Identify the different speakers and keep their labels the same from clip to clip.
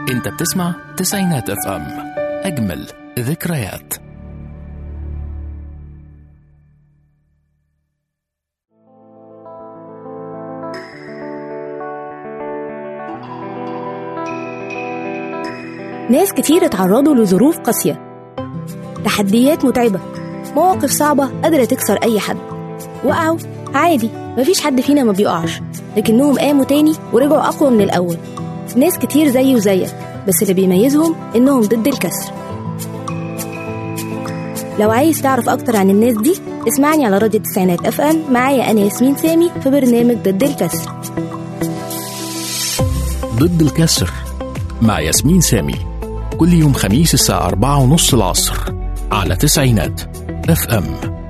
Speaker 1: انت بتسمع تسعينات اف ام اجمل ذكريات
Speaker 2: ناس كتير اتعرضوا لظروف قاسية تحديات متعبة مواقف صعبة قادرة تكسر أي حد وقعوا عادي مفيش حد فينا ما بيقعش لكنهم قاموا تاني ورجعوا أقوى من الأول ناس كتير زي وزيك بس اللي بيميزهم إنهم ضد الكسر لو عايز تعرف أكتر عن الناس دي اسمعني على راديو التسعينات اف ام معايا أنا ياسمين سامي في برنامج ضد الكسر
Speaker 1: ضد الكسر مع ياسمين سامي كل يوم خميس الساعة أربعة ونص العصر على تسعينات اف ام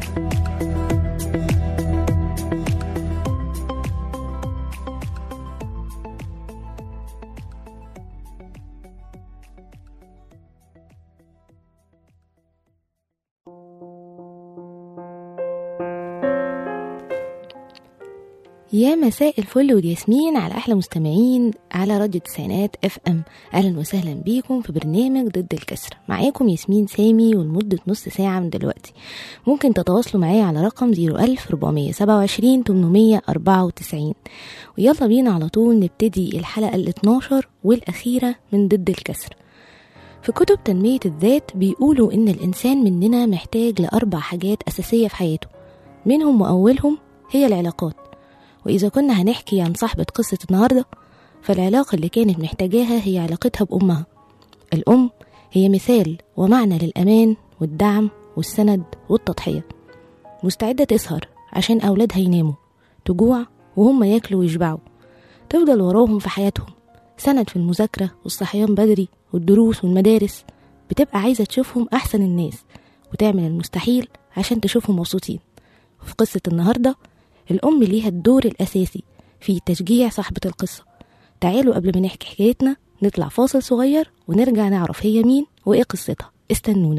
Speaker 2: يا مساء الفل والياسمين على احلى مستمعين على راديو التسعينات اف ام اهلا وسهلا بيكم في برنامج ضد الكسر معاكم ياسمين سامي ولمده نص ساعه من دلوقتي ممكن تتواصلوا معايا على رقم 01427 894 ويلا بينا على طول نبتدي الحلقه ال 12 والاخيره من ضد الكسر في كتب تنمية الذات بيقولوا إن الإنسان مننا محتاج لأربع حاجات أساسية في حياته منهم وأولهم هي العلاقات وإذا كنا هنحكي عن صاحبة قصة النهاردة فالعلاقة اللي كانت محتاجاها هي علاقتها بأمها الأم هي مثال ومعنى للأمان والدعم والسند والتضحية مستعدة تسهر عشان أولادها يناموا تجوع وهم ياكلوا ويشبعوا تفضل وراهم في حياتهم سند في المذاكرة والصحيان بدري والدروس والمدارس بتبقى عايزة تشوفهم أحسن الناس وتعمل المستحيل عشان تشوفهم مبسوطين وفي قصة النهاردة الأم ليها الدور الأساسي في تشجيع صاحبة القصة تعالوا قبل ما نحكي حكايتنا نطلع فاصل صغير ونرجع نعرف هي مين وإيه قصتها استنونا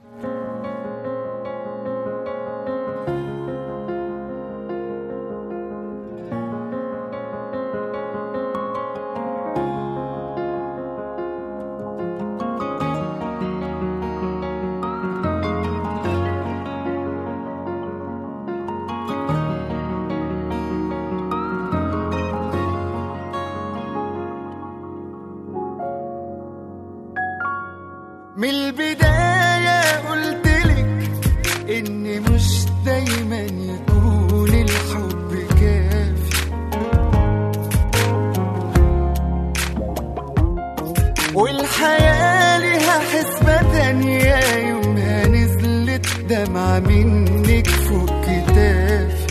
Speaker 3: من البداية قلتلك إن مش دايما يكون الحب كافي والحياة ليها حسبة تانية يومها نزلت دمعة منك فوق كتافي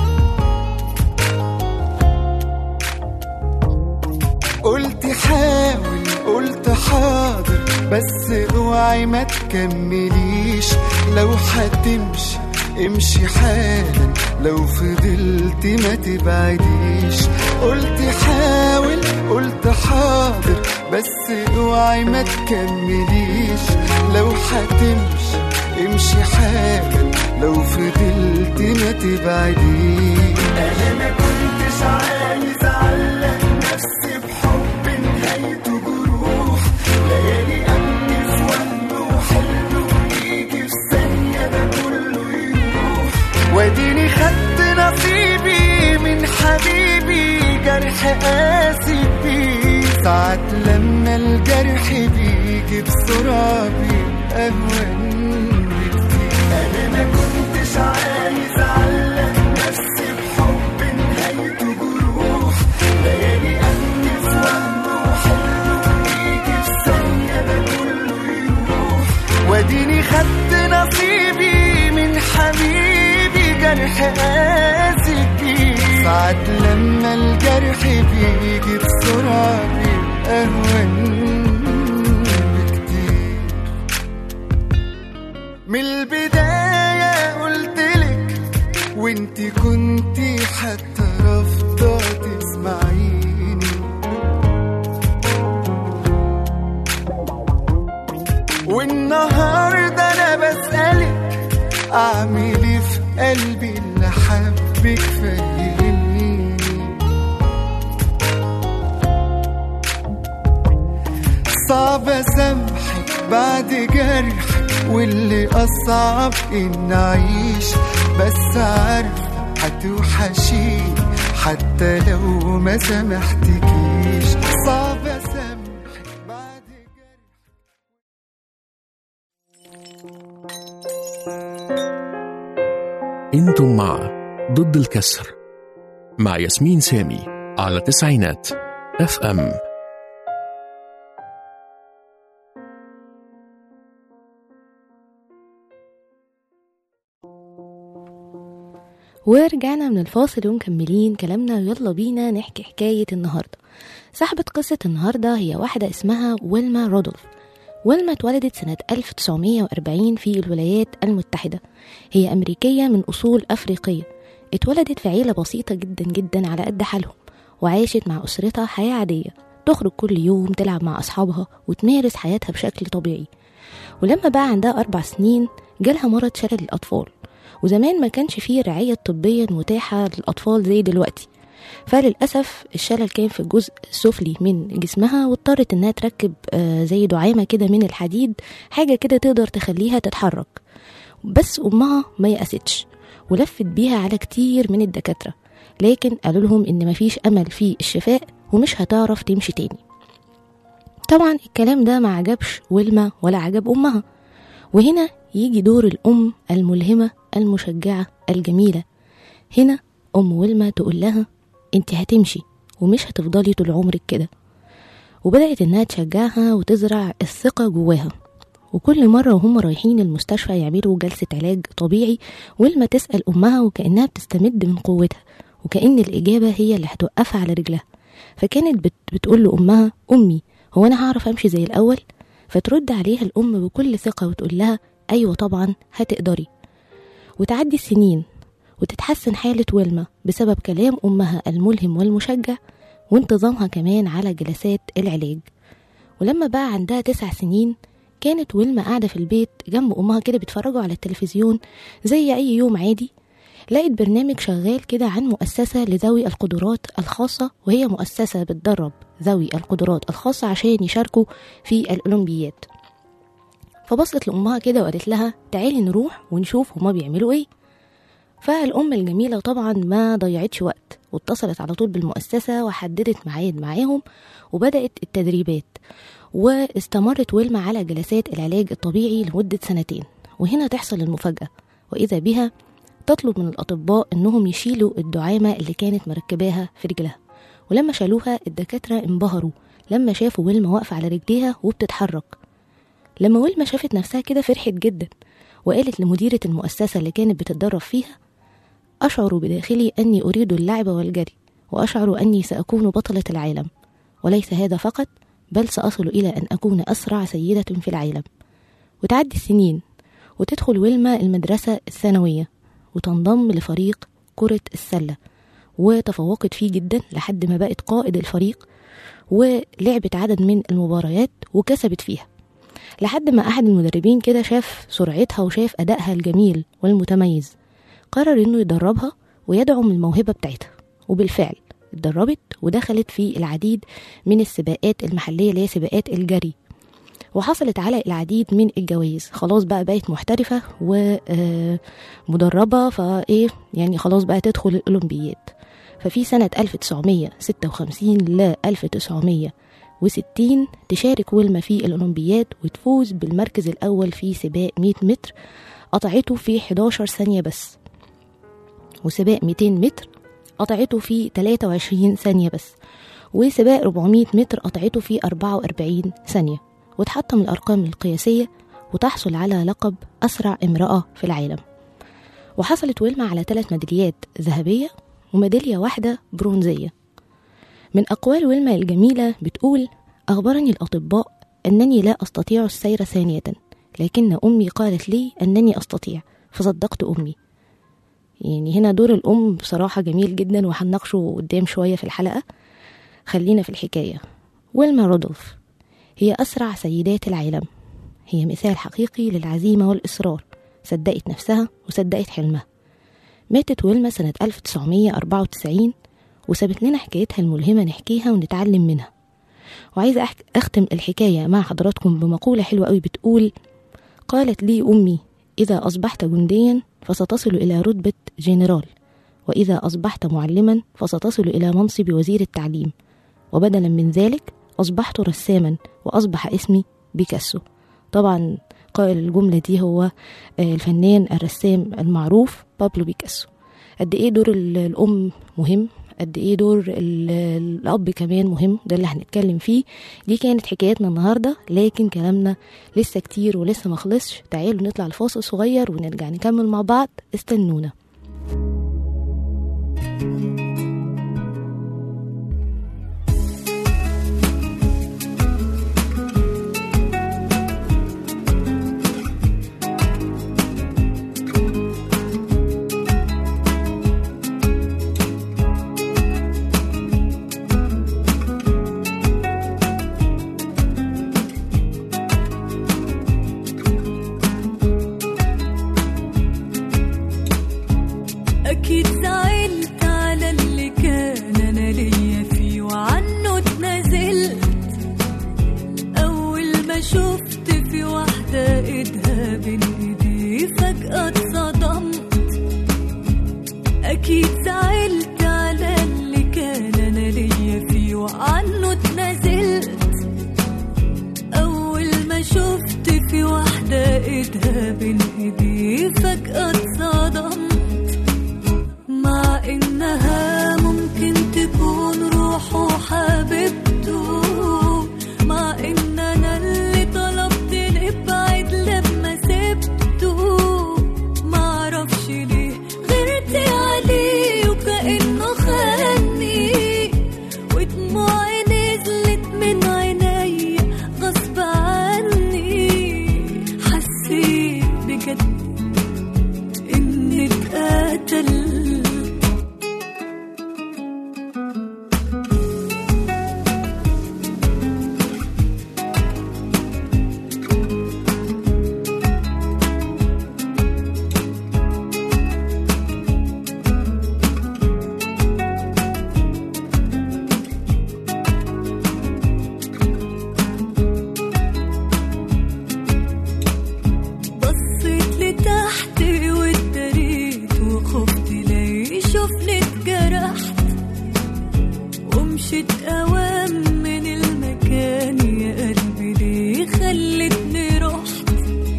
Speaker 3: قلت حاول قلت حاضر بس اوعي ما تكمليش لو هتمشي امشي حالا لو فضلت ما تبعديش قلت حاول قلت حاضر بس اوعي ما تكمليش لو هتمشي امشي حالا لو فضلت ما تبعديش انا ما كنتش عايز اعلق نفسي بحب نهايته جروح ليالي امني في وهم وحلم ويجي في ثانيه ده كله يروح واديني خدت نصيبي من حبيبي جرح قاسي بيه ساعات لما الجرح بيجي بسرعه بيبقى اهون بكتير انا ما كنتش عايز اعلق نفسي بحب نهايته جروح ليالي امني في وهم وحلم ويجي في ثانيه ده كله يروح واديني خدت نصيبي من حبيبي جرح قاسي بيه ساعات لما الجرح بيجي بسرعه بيبقى اهون بكتير من البداية قلتلك وانتي كنتي حتى رافضة تسمعيني والنهاردة أنا بسألك أعمل إيه في قلبي اللي حبك فهمني اسامحك بعد جرحك واللي اصعب ان اعيش بس عارفه هتوحشيني حتى لو ما سامحتكيش صعب اسامحك بعد جرحك
Speaker 1: انتم مع ضد الكسر مع ياسمين سامي على تسعينات اف ام
Speaker 2: ورجعنا من الفاصل ومكملين كلامنا يلا بينا نحكي حكاية النهاردة صاحبة قصة النهاردة هي واحدة اسمها ويلما رودولف ويلما اتولدت سنة 1940 في الولايات المتحدة هي أمريكية من أصول أفريقية اتولدت في عيلة بسيطة جدا جدا على قد حالهم وعاشت مع أسرتها حياة عادية تخرج كل يوم تلعب مع أصحابها وتمارس حياتها بشكل طبيعي ولما بقى عندها أربع سنين جالها مرض شلل الأطفال وزمان ما كانش فيه رعاية طبية متاحة للأطفال زي دلوقتي فللأسف الشلل كان في الجزء السفلي من جسمها واضطرت إنها تركب آه، زي دعامة كده من الحديد حاجة كده تقدر تخليها تتحرك بس أمها ما يأستش ولفت بيها على كتير من الدكاترة لكن قالوا لهم إن مفيش أمل في الشفاء ومش هتعرف تمشي تاني طبعا الكلام ده ما عجبش ويلما ولا عجب أمها وهنا يجي دور الأم الملهمة المشجعة الجميلة هنا أم ويلما تقول لها انت هتمشي ومش هتفضلي طول عمرك كده وبدأت إنها تشجعها وتزرع الثقة جواها وكل مرة وهم رايحين المستشفى يعملوا جلسة علاج طبيعي ويلما تسأل أمها وكأنها بتستمد من قوتها وكأن الإجابة هي اللي هتوقفها على رجلها فكانت بت بتقول لأمها أمي هو أنا هعرف أمشي زي الأول فترد عليها الأم بكل ثقة وتقول لها أيوة طبعا هتقدري وتعدي السنين وتتحسن حالة ويلما بسبب كلام أمها الملهم والمشجع وانتظامها كمان على جلسات العلاج ولما بقى عندها تسع سنين كانت ويلما قاعدة في البيت جنب أمها كده بيتفرجوا على التلفزيون زي أي يوم عادي لقيت برنامج شغال كده عن مؤسسة لذوي القدرات الخاصة وهي مؤسسة بتدرب ذوي القدرات الخاصة عشان يشاركوا في الأولمبيات فبصت لأمها كده وقالت لها تعالي نروح ونشوف هما بيعملوا ايه فالأم الجميلة طبعا ما ضيعتش وقت واتصلت على طول بالمؤسسة وحددت ميعاد معاهم وبدأت التدريبات واستمرت ويلما على جلسات العلاج الطبيعي لمدة سنتين وهنا تحصل المفاجأة وإذا بها تطلب من الأطباء إنهم يشيلوا الدعامة اللي كانت مركباها في رجلها ولما شالوها الدكاترة انبهروا لما شافوا ويلما واقفة على رجليها وبتتحرك لما ويلما شافت نفسها كده فرحت جدا وقالت لمديرة المؤسسة اللي كانت بتتدرب فيها أشعر بداخلي أني أريد اللعب والجري وأشعر أني سأكون بطلة العالم وليس هذا فقط بل سأصل إلى أن أكون أسرع سيدة في العالم وتعدي السنين وتدخل ويلما المدرسة الثانوية وتنضم لفريق كرة السلة وتفوقت فيه جدا لحد ما بقت قائد الفريق ولعبت عدد من المباريات وكسبت فيها لحد ما أحد المدربين كده شاف سرعتها وشاف أدائها الجميل والمتميز قرر إنه يدربها ويدعم الموهبة بتاعتها وبالفعل اتدربت ودخلت في العديد من السباقات المحلية اللي هي سباقات الجري وحصلت على العديد من الجوائز خلاص بقى بقت محترفة ومدربة فايه يعني خلاص بقى تدخل الأولمبيات ففي سنة 1956 ل 1960 تشارك ويلما في الأولمبيات وتفوز بالمركز الأول في سباق 100 متر قطعته في 11 ثانية بس وسباق 200 متر قطعته في 23 ثانية بس وسباق 400 متر قطعته في 44 ثانية وتحطم الأرقام القياسية وتحصل على لقب أسرع امرأة في العالم وحصلت ويلما على ثلاث ميداليات ذهبية وميدالية واحدة برونزية من أقوال ويلما الجميلة بتقول أخبرني الأطباء أنني لا أستطيع السير ثانية لكن أمي قالت لي أنني أستطيع فصدقت أمي يعني هنا دور الأم بصراحة جميل جدا وهنناقشه قدام شوية في الحلقة خلينا في الحكاية ويلما رودولف هي أسرع سيدات العالم هي مثال حقيقي للعزيمة والإصرار صدقت نفسها وصدقت حلمها ماتت ويلما سنة 1994 وسابت لنا حكايتها الملهمة نحكيها ونتعلم منها وعايزة أحك- أختم الحكاية مع حضراتكم بمقولة حلوة قوي بتقول قالت لي أمي إذا أصبحت جنديا فستصل إلى رتبة جنرال وإذا أصبحت معلما فستصل إلى منصب وزير التعليم وبدلا من ذلك أصبحت رساما وأصبح اسمي بيكاسو طبعا قائل الجملة دي هو آه، الفنان الرسام المعروف بابلو بيكاسو قد ايه دور ال- الام مهم قد ايه دور ال- الاب كمان مهم ده اللي هنتكلم فيه دي كانت حكايتنا النهارده لكن كلامنا لسه كتير ولسه ما خلصش تعالوا نطلع لفاصل صغير ونرجع نكمل مع بعض استنونا
Speaker 4: أكيد زعلت على اللي كان أنا ليا فيه وعنه اتنازلت أول ما شفت في واحدة إيدها بين إيدي فجأة اتصدمت أكيد زعلت على اللي كان أنا ليا فيه وعنه اتنازلت أول ما شفت في واحدة إيدها بين إيدي فجأة اتصدمت مع إنها ممكن تكون روحه حبيبته مع إن أنا اللي طلبت نبعد لما سبته معرفش ليه غيرت عليه وكأنه خاني ودموعي نزلت من عيني غصب عني حسيت بجد إني اتقتلت بصيت لتحت واتدريت وخفت لا يشوفني اتجرحت ومشيت اوام من المكان يا قلبي ليه خلتني رحت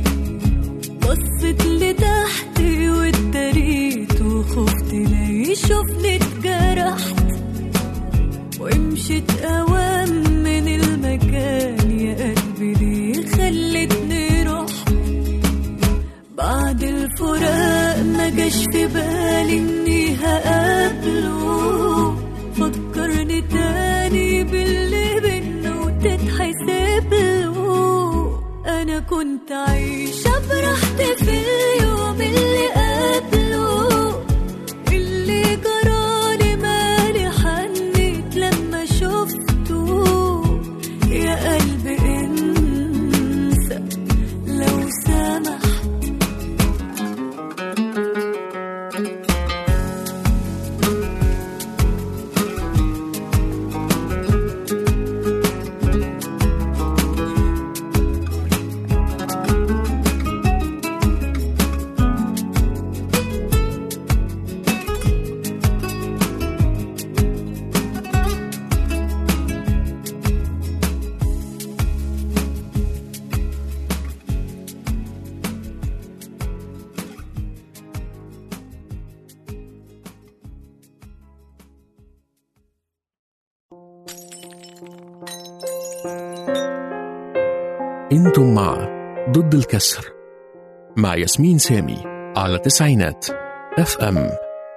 Speaker 4: بصيت لتحت واتدريت وخفت لا يشوفني اتجرحت ومشيت اوام من المكان يا قلبي ليه خلتني رحت بعد الفراق ما جاش في بالي اني هقابله فكرني تاني باللي بينا وتتحسب له انا كنت عايشة براحتي في اليوم اللي قبله اللي جرالي مالي حنيت لما شفته يا قلبي انسى لو سمحت
Speaker 1: انتم مع ضد الكسر مع ياسمين سامي على تسعينات اف ام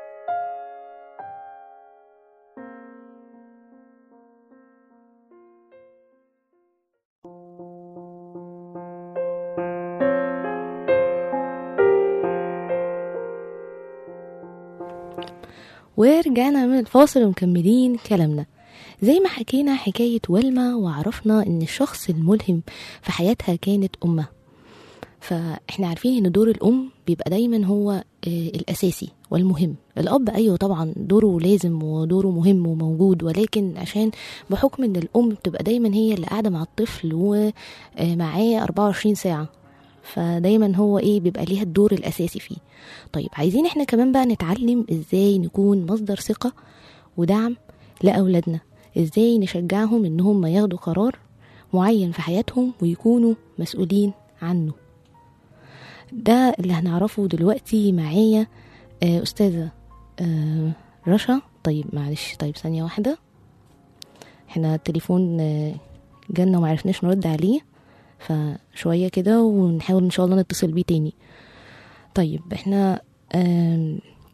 Speaker 2: ورجعنا من الفاصل ومكملين كلامنا زي ما حكينا حكاية ولما وعرفنا ان الشخص الملهم في حياتها كانت امها فاحنا عارفين ان دور الام بيبقى دايما هو آه، الأساسي والمهم الأب أيوة طبعا دوره لازم ودوره مهم وموجود ولكن عشان بحكم إن الأم بتبقى دايما هي اللي قاعدة مع الطفل ومعاه 24 ساعة فدايما هو ايه بيبقى ليها الدور الأساسي فيه طيب عايزين احنا كمان بقى نتعلم ازاي نكون مصدر ثقة ودعم لأولادنا ازاي نشجعهم ان هم ياخدوا قرار معين في حياتهم ويكونوا مسؤولين عنه ده اللي هنعرفه دلوقتي معايا آه، أستاذة آه، رشا طيب معلش طيب ثانية واحدة احنا التليفون آه، جالنا ومعرفناش نرد عليه فشوية كده ونحاول ان شاء الله نتصل بيه تاني طيب احنا آم،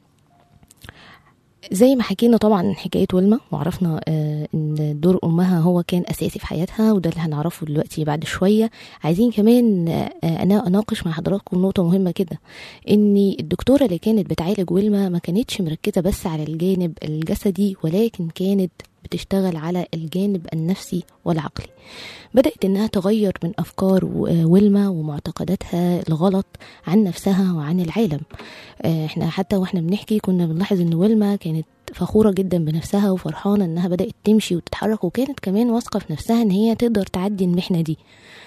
Speaker 2: زي ما حكينا طبعا حكاية ولما وعرفنا آه، ان دور امها هو كان اساسي في حياتها وده اللي هنعرفه دلوقتي بعد شوية عايزين كمان آه، انا اناقش مع حضراتكم نقطة مهمة كده ان الدكتورة اللي كانت بتعالج ولما ما كانتش مركزة بس على الجانب الجسدي ولكن كانت بتشتغل على الجانب النفسي والعقلي بدأت إنها تغير من أفكار و- ويلما ومعتقداتها الغلط عن نفسها وعن العالم آه، احنا حتى واحنا بنحكي كنا بنلاحظ إن ويلما كانت فخورة جدا بنفسها وفرحانة إنها بدأت تمشي وتتحرك وكانت كمان واثقة في نفسها إن هي تقدر تعدي المحنة دي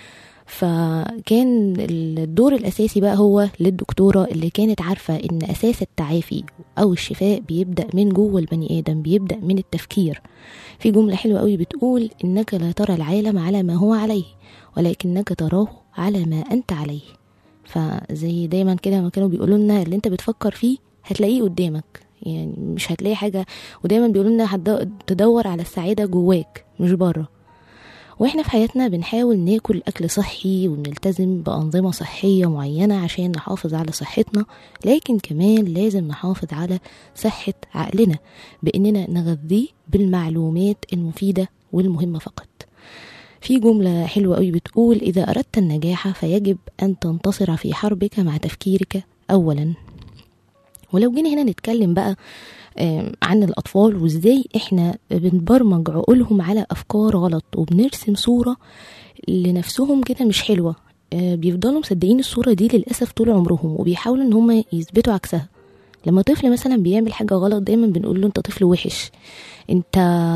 Speaker 2: فكان الدور الأساسي بقى هو للدكتورة اللي كانت عارفة إن أساس التعافي أو الشفاء بيبدأ من جوه البني آدم بيبدأ من التفكير في جملة حلوة قوي بتقول إنك لا ترى العالم على ما هو عليه ولكنك تراه على ما أنت عليه فزي دايما كده ما كانوا بيقولوا لنا اللي انت بتفكر فيه هتلاقيه قدامك يعني مش هتلاقي حاجة ودايما بيقولوا لنا هتد- تدور على السعادة جواك مش بره واحنا في حياتنا بنحاول ناكل اكل صحي ونلتزم بانظمه صحيه معينه عشان نحافظ على صحتنا لكن كمان لازم نحافظ على صحه عقلنا باننا نغذيه بالمعلومات المفيده والمهمه فقط في جملة حلوة قوي بتقول إذا أردت النجاح فيجب أن تنتصر في حربك مع تفكيرك أولا ولو جينا هنا نتكلم بقى آم، عن الأطفال وإزاي إحنا بنبرمج عقولهم على أفكار غلط وبنرسم صورة لنفسهم كده مش حلوة آه، بيفضلوا مصدقين الصورة دي للأسف طول عمرهم وبيحاولوا إن هم يثبتوا عكسها لما طفل مثلا بيعمل حاجة غلط دايما بنقول له انت طفل وحش انت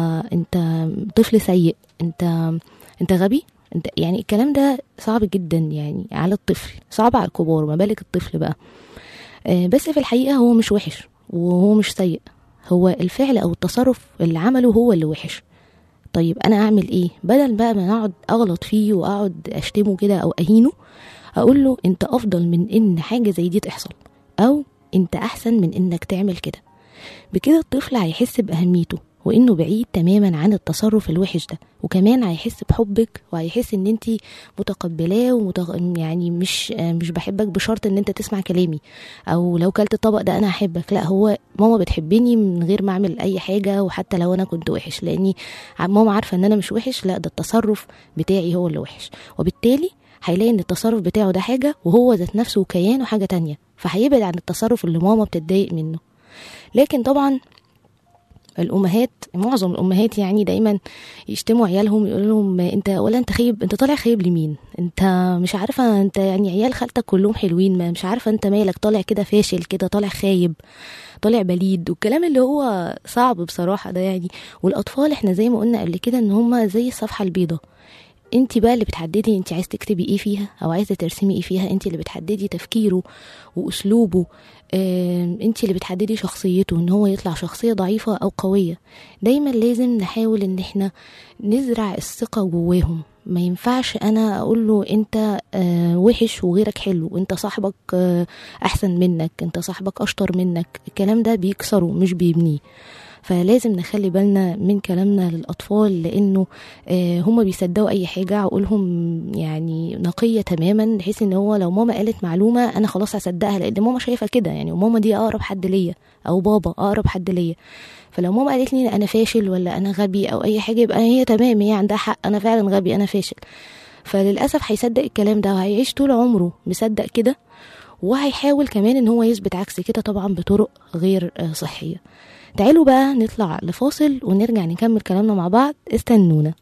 Speaker 2: انت طفل سيء انت انت غبي انت يعني الكلام ده صعب جدا يعني على الطفل صعب على الكبار ما بالك الطفل بقى آه، بس في الحقيقة هو مش وحش وهو مش سيء هو الفعل او التصرف اللي عمله هو اللي وحش طيب انا اعمل ايه بدل بقى ما اقعد اغلط فيه واقعد اشتمه كده او اهينه اقول له انت افضل من ان حاجه زي دي تحصل او انت احسن من انك تعمل كده بكده الطفل هيحس باهميته وانه بعيد تماما عن التصرف الوحش ده وكمان هيحس بحبك وهيحس ان انت متقبلاه ومتق... يعني مش مش بحبك بشرط ان انت تسمع كلامي او لو كلت الطبق ده انا هحبك لا هو ماما بتحبني من غير ما اعمل اي حاجه وحتى لو انا كنت وحش لاني ماما عارفه ان انا مش وحش لا ده التصرف بتاعي هو اللي وحش وبالتالي هيلاقي ان التصرف بتاعه ده حاجه وهو ذات نفسه وكيانه حاجه تانية فهيبعد عن التصرف اللي ماما بتتضايق منه لكن طبعا الامهات معظم الامهات يعني دايما يشتموا عيالهم يقولوا لهم انت ولا انت خايب انت طالع خايب لمين انت مش عارفه انت يعني عيال خالتك كلهم حلوين ما مش عارفه انت مالك طالع كده فاشل كده طالع خايب طالع بليد والكلام اللي هو صعب بصراحه ده يعني والاطفال احنا زي ما قلنا قبل كده ان هم زي الصفحه البيضاء انت بقى اللي بتحددي انت عايزه تكتبي ايه فيها او عايزه ترسمي ايه فيها انت اللي بتحددي تفكيره واسلوبه اه انت اللي بتحددي شخصيته ان هو يطلع شخصيه ضعيفه او قويه دايما لازم نحاول ان احنا نزرع الثقه جواهم ما ينفعش انا اقول له انت آه وحش وغيرك حلو وانت صاحبك آه احسن منك انت صاحبك اشطر منك الكلام ده بيكسره مش بيبنيه فلازم نخلي بالنا من كلامنا للأطفال لأنه آه هم بيصدقوا أي حاجة عقولهم يعني نقية تماما بحيث إن هو لو ماما قالت معلومة أنا خلاص هصدقها لأن ماما شايفة كده يعني وماما دي أقرب حد ليا أو بابا أقرب حد ليا فلو ماما قالت لي أنا فاشل ولا أنا غبي أو أي حاجة يبقى هي تمام هي عندها حق أنا فعلا غبي أنا فاشل فللأسف هيصدق الكلام ده وهيعيش طول عمره مصدق كده وهيحاول كمان ان هو يثبت عكس كده طبعا بطرق غير صحيه تعالوا بقى نطلع لفاصل ونرجع نكمل كلامنا مع بعض استنونا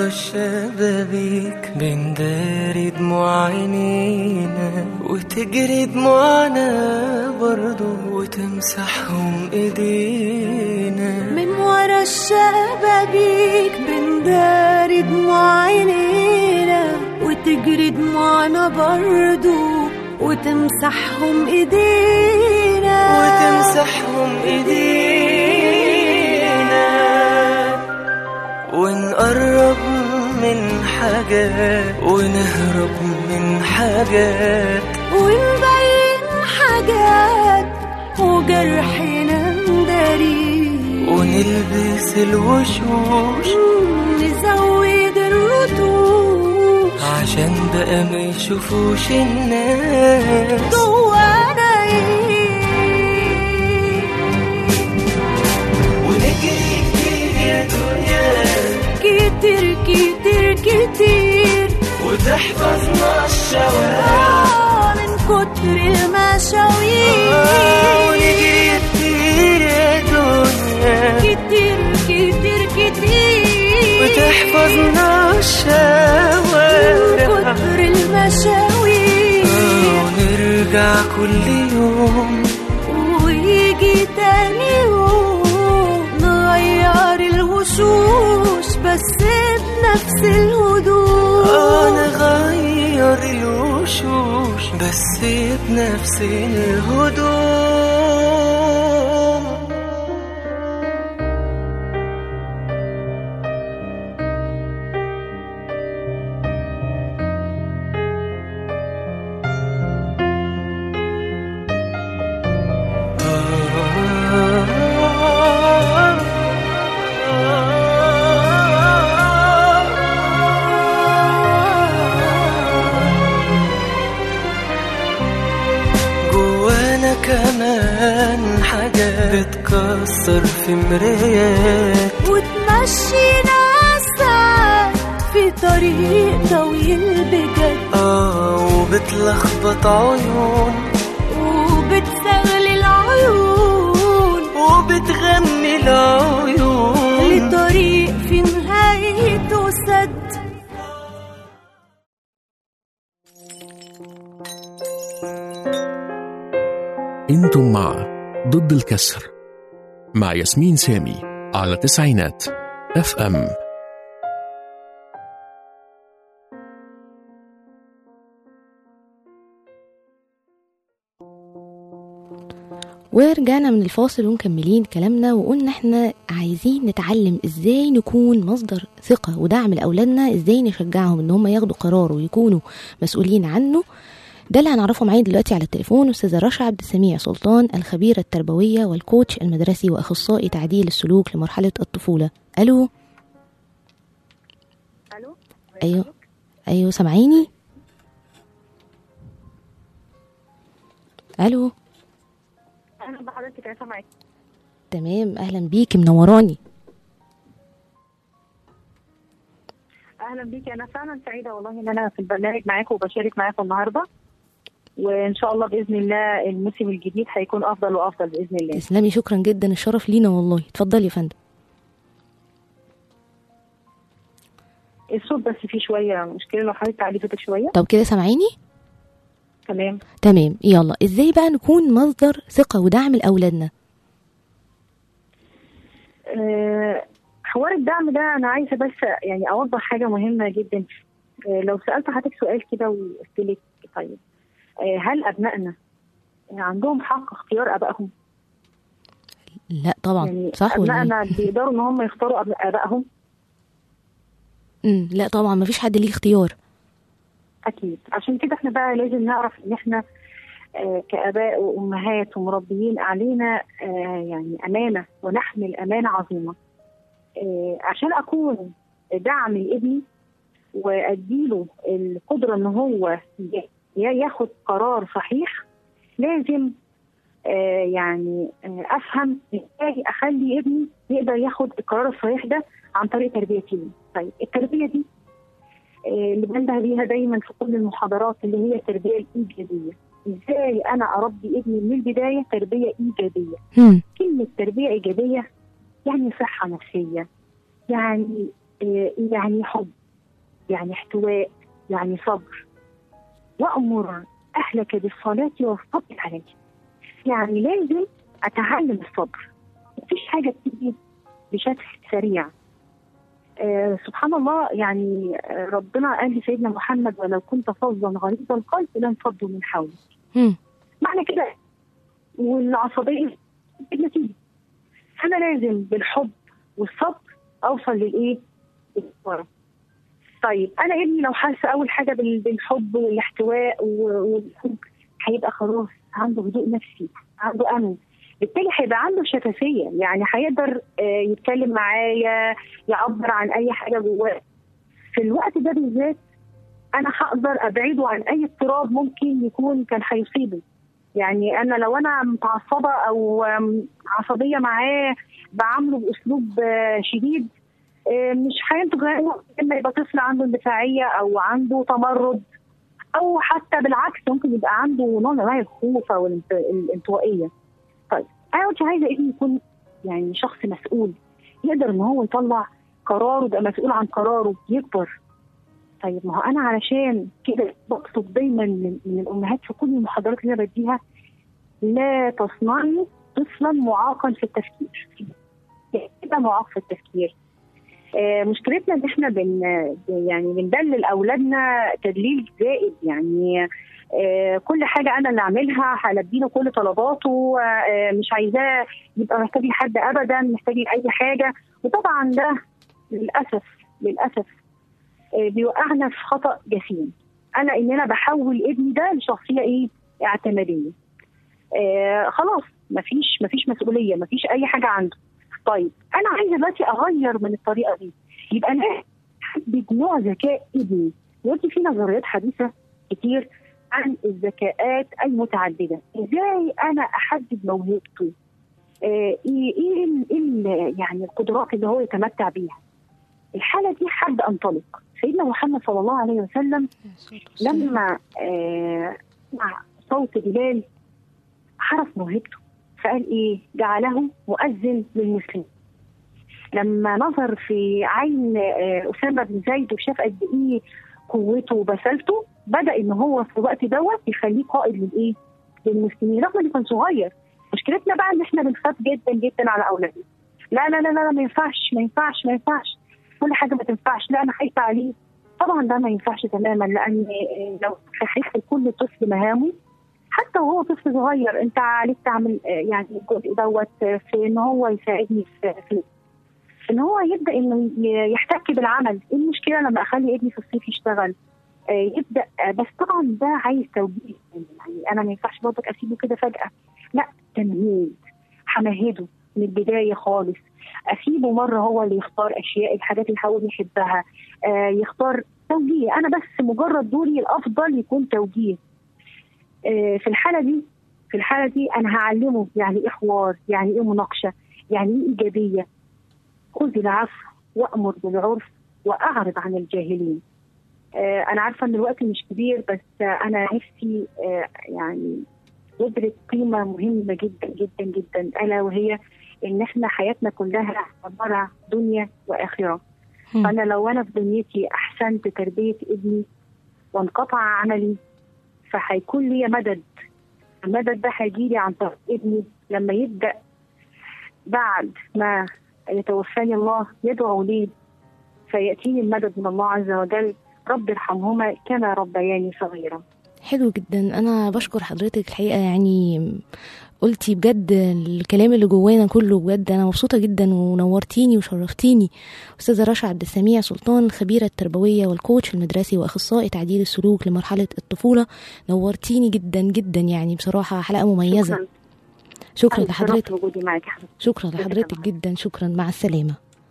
Speaker 5: الشبابيك بنداري دموع عينينا وتجري دموعنا برضو وتمسحهم ايدينا
Speaker 4: من ورا الشبابيك بنداري دموع عينينا وتجري دموعنا برضو وتمسحهم ايدينا
Speaker 5: وتمسحهم ايدينا ونقرب من حاجات ونهرب من حاجات
Speaker 4: ونبين حاجات وجرحنا نداري
Speaker 5: ونلبس الوشوش
Speaker 4: نزود الردود
Speaker 5: عشان بقى ما يشوفوش الناس
Speaker 4: جوانا ايه
Speaker 5: ونجري كتير يا دنيا
Speaker 4: كتير كتير كتير
Speaker 5: وتحفظنا الشوارع
Speaker 4: آه، من كتر المشاوير
Speaker 5: ونجري كتير يا دنيا
Speaker 4: كتير كتير كتير
Speaker 5: وتحفظنا
Speaker 4: من
Speaker 5: الشوارع
Speaker 4: كتر المشاوير
Speaker 5: ونرجع كل يوم
Speaker 4: ويجي تاني يوم نغير الوشوش بس بنفس الهدوء
Speaker 5: آه نغير الوشوش بس بنفس الهدوم جوانا كمان حاجة بتكسر في مرايات
Speaker 4: وتمشينا ساعات في طريق طويل بجد
Speaker 5: اه وبتلخبط عيون
Speaker 4: وبتزغلل العيون
Speaker 5: وبتغني العيون
Speaker 4: لطريق في نهايته سد
Speaker 1: انتم مع ضد الكسر مع ياسمين سامي على تسعينات اف ام
Speaker 2: ورجعنا من الفاصل ومكملين كلامنا وقلنا احنا عايزين نتعلم ازاي نكون مصدر ثقة ودعم لأولادنا ازاي نشجعهم ان هم ياخدوا قرار ويكونوا مسؤولين عنه ده اللي هنعرفه معايا دلوقتي على التليفون أستاذة رشا عبد السميع سلطان الخبيرة التربوية والكوتش المدرسي وأخصائي تعديل السلوك لمرحلة الطفولة ألو
Speaker 6: الو
Speaker 2: أيوه أيوه سامعيني ألو
Speaker 6: اهلا بحضرتك يا سامعك
Speaker 2: تمام أهلا بيكي منوراني
Speaker 6: اهلا بيكي انا فعلا سعيده والله ان انا في البرنامج معاكم وبشارك معاكم النهارده وان شاء الله باذن الله الموسم الجديد هيكون افضل وافضل باذن الله
Speaker 2: تسلمي شكرا جدا الشرف لينا والله اتفضلي يا فندم
Speaker 6: الصوت بس فيه شويه مشكله لو حضرتك تعلي صوتك شويه
Speaker 2: طب كده سامعيني
Speaker 6: تمام
Speaker 2: تمام يلا ازاي بقى نكون مصدر ثقة ودعم لأولادنا
Speaker 6: آه، حوار الدعم ده انا عايزه بس يعني اوضح حاجه مهمه جدا آه، لو سالت حضرتك سؤال كده وقلت لك طيب آه، هل ابنائنا عندهم حق اختيار ابائهم
Speaker 2: لا طبعا
Speaker 6: يعني
Speaker 2: صح ولا إيه؟
Speaker 6: ابنائنا بيقدروا ان هم يختاروا أب- ابائهم
Speaker 2: مم، لا طبعا مفيش حد ليه اختيار
Speaker 6: اكيد عشان كده احنا بقى لازم نعرف ان احنا آه، كاباء وامهات ومربيين علينا آه، يعني امانه ونحمل امانه عظيمه آه، عشان اكون دعم لابني واديله القدره ان هو ي- ياخد قرار صحيح لازم آه، يعني آه، افهم ازاي اخلي ابني يقدر ياخد القرار الصحيح ده عن طريق تربيتي طيب التربيه دي آه، اللي بنده بيها دايما في كل المحاضرات اللي هي التربيه الايجابيه ازاي انا اربي ابني من البدايه تربيه ايجابيه
Speaker 2: مم.
Speaker 6: كلمه تربيه ايجابيه يعني صحه نفسيه يعني آه، يعني حب يعني احتواء يعني صبر وأمر أهلك بالصلاة واصطبر عليها يعني لازم أتعلم الصبر مفيش حاجة بتيجي بشكل سريع آه سبحان الله يعني آه، ربنا قال لسيدنا محمد ولو كنت فظا غليظ القلب لانفضوا من حولك
Speaker 2: مم.
Speaker 6: معنى كده والعصبية بالنتيجة فأنا لازم بالحب والصبر أوصل للإيه؟ للصبر. طيب أنا ابني لو حس أول حاجة بال- بالحب والاحتواء و- والحب هيبقى خلاص عنده هدوء نفسي عنده أمن بالتالي هيبقى عنده شفافية يعني هيقدر آه، يتكلم معايا يعبر عن أي حاجة جواه في الوقت ده بالذات أنا هقدر أبعده عن أي اضطراب ممكن يكون كان هيصيبه يعني انا لو انا متعصبه او آم، عصبيه معاه بعامله باسلوب آه، شديد آه، مش هينتج عنه اما يبقى طفل عنده اندفاعيه او عنده تمرد او حتى بالعكس ممكن يبقى عنده نوع من انواع الخوف او الانت- الانطوائيه. طيب انا كنت عايزه ابني يكون يعني شخص مسؤول يقدر ان هو يطلع قراره يبقى مسؤول عن قراره يكبر طيب ما هو انا علشان كده بطلب دايما من, من الامهات في كل المحاضرات اللي انا بديها لا تصنعي طفلا معاقا في التفكير يبقى معاق في التفكير آه مشكلتنا ان احنا بن يعني بندلل اولادنا تدليل زائد يعني آه كل حاجه انا اللي اعملها هلبي له كل طلباته آه مش عايزاه يبقى محتاج لحد ابدا محتاج لاي حاجه وطبعا ده للاسف للاسف آه، بيوقعنا في خطا جسيم انا ان انا بحول ابني ده لشخصيه ايه اعتماديه آه خلاص مفيش مفيش مسؤوليه مفيش اي حاجه عنده طيب انا عايزه دلوقتي اغير من الطريقه دي يبقى انا احدد نوع ذكاء ابني دلوقتي في نظريات حديثه كتير عن الذكاءات المتعدده ازاي انا احدد موهبته آه، ايه ايه ال- إيه ال- يعني القدرات اللي هو يتمتع بيها الحاله دي حد انطلق سيدنا محمد صلى الله عليه وسلم لما آه، سمع صوت بلال عرف موهبته فقال ايه جعله مؤذن للمسلمين لما نظر في عين آه، اسامه بن زيد وشاف قد ايه قوته وبسالته بدا ان هو في الوقت دوت يخليه قائد للايه؟ للمسلمين رغم انه كان صغير مشكلتنا بقى ان احنا بنخاف جدا جدا على اولادنا لا لا لا لا ما ينفعش ما ينفعش ما ينفعش كل حاجه ما تنفعش لا انا خايفه عليه طبعا ده ما ينفعش تماما لان آه، لو هيحس كل طفل مهامه حتى وهو طفل صغير انت عليك تعمل آه، يعني الجزء دوت آه، في ان هو يساعدني في في ان هو يبدا انه ي- يحتك بالعمل ايه المشكله لما اخلي ابني في الصيف يشتغل آه، يبدا آه، بس طبعا ده عايز توجيه يعني انا ما ينفعش برضك اسيبه كده فجاه لا تمهيد همهده من البدايه خالص اسيبه مره هو اللي يختار اشياء الحاجات اللي هو بيحبها آه، يختار توجيه انا بس مجرد دوري الافضل يكون توجيه آه، في الحاله دي في الحاله دي انا هعلمه يعني ايه حوار يعني ايه مناقشه يعني ايه ايجابيه خذ العفو وامر بالعرف واعرض عن الجاهلين آه، انا عارفه ان الوقت مش كبير بس آه، انا نفسي آه، يعني ندرك قيمه مهمه جدا جدا جدا الا وهي ان احنا حياتنا كلها عباره عن دنيا واخره
Speaker 2: مم.
Speaker 6: فانا لو انا في دنيتي احسنت تربيه ابني وانقطع عملي فهيكون لي مدد المدد ده هيجيلي عن طريق ابني لما يبدا بعد ما يتوفاني الله يدعو لي فياتيني المدد من الله عز وجل رب ارحمهما كما ربياني صغيرا
Speaker 2: حلو جدا انا بشكر حضرتك الحقيقه يعني قلتي بجد الكلام اللي جوانا كله بجد انا مبسوطه جدا ونورتيني وشرفتيني استاذه رشا عبد السميع سلطان الخبيره التربويه والكوتش المدرسي واخصائي تعديل السلوك لمرحله الطفوله نورتيني جدا جدا يعني بصراحه حلقه مميزه
Speaker 6: شكرا
Speaker 2: شكرا
Speaker 6: أنا اتشرفت
Speaker 2: لحضرتك
Speaker 6: بوجودي معاك يا حبيبتي
Speaker 2: شكرا
Speaker 6: شكراً.
Speaker 2: لحضرتك جدا شكرا مع السلامة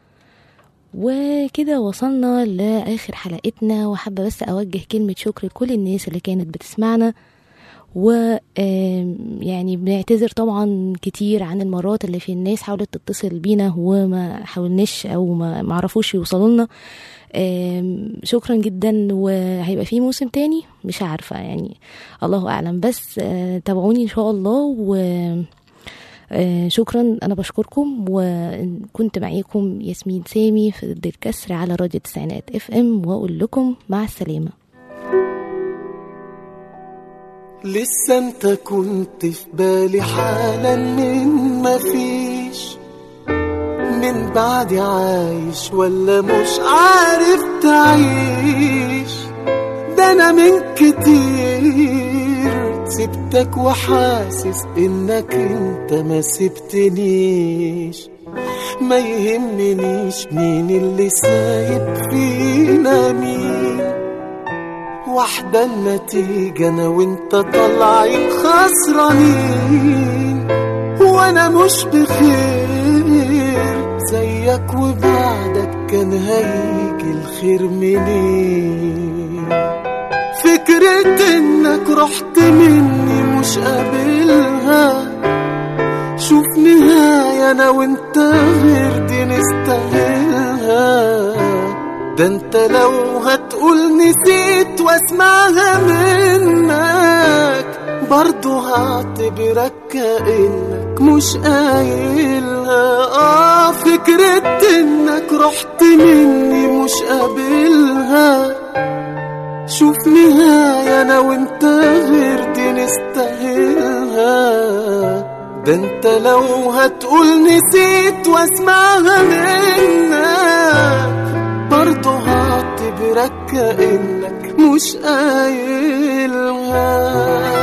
Speaker 2: وكده وصلنا لآخر حلقتنا وحابة بس أوجه كلمة شكر لكل الناس اللي كانت بتسمعنا و آم، يعني بنعتذر طبعا كتير عن المرات اللي في الناس حاولت تتصل بينا وما حاولناش او ما ما عرفوش يوصلوا لنا آم، شكرا جدا وهيبقى في موسم تاني مش عارفة يعني الله اعلم بس آه، تابعوني ان شاء الله و آه شكرا انا بشكركم وكنت معاكم ياسمين سامي في ضد الكسر على راديو تسعينات اف ام واقول لكم مع السلامه
Speaker 3: لسه انت كنت في بالي حالا من ما فيش من بعد عايش ولا مش عارف تعيش ده انا من كتير سبتك وحاسس انك انت ما سبتنيش ما يهمنيش مين اللي سايب فينا مين واحدة النتيجة أنا وأنت طالعين خسرانين وأنا مش بخير زيك وبعدك كان هيجي الخير منين فكرة إنك رحت مني مش قابلها شوف نهاية أنا وأنت غير دي نستاهلها ده انت لو هتقول نسيت واسمعها منك برضو هعتبرك كأنك مش قايلها اه فكرة انك رحت مني مش قابلها شوف نهاية انا وانت غير دي نستاهلها ده انت لو هتقول نسيت واسمعها منك برضه هعتبرك كأنك مش قايلها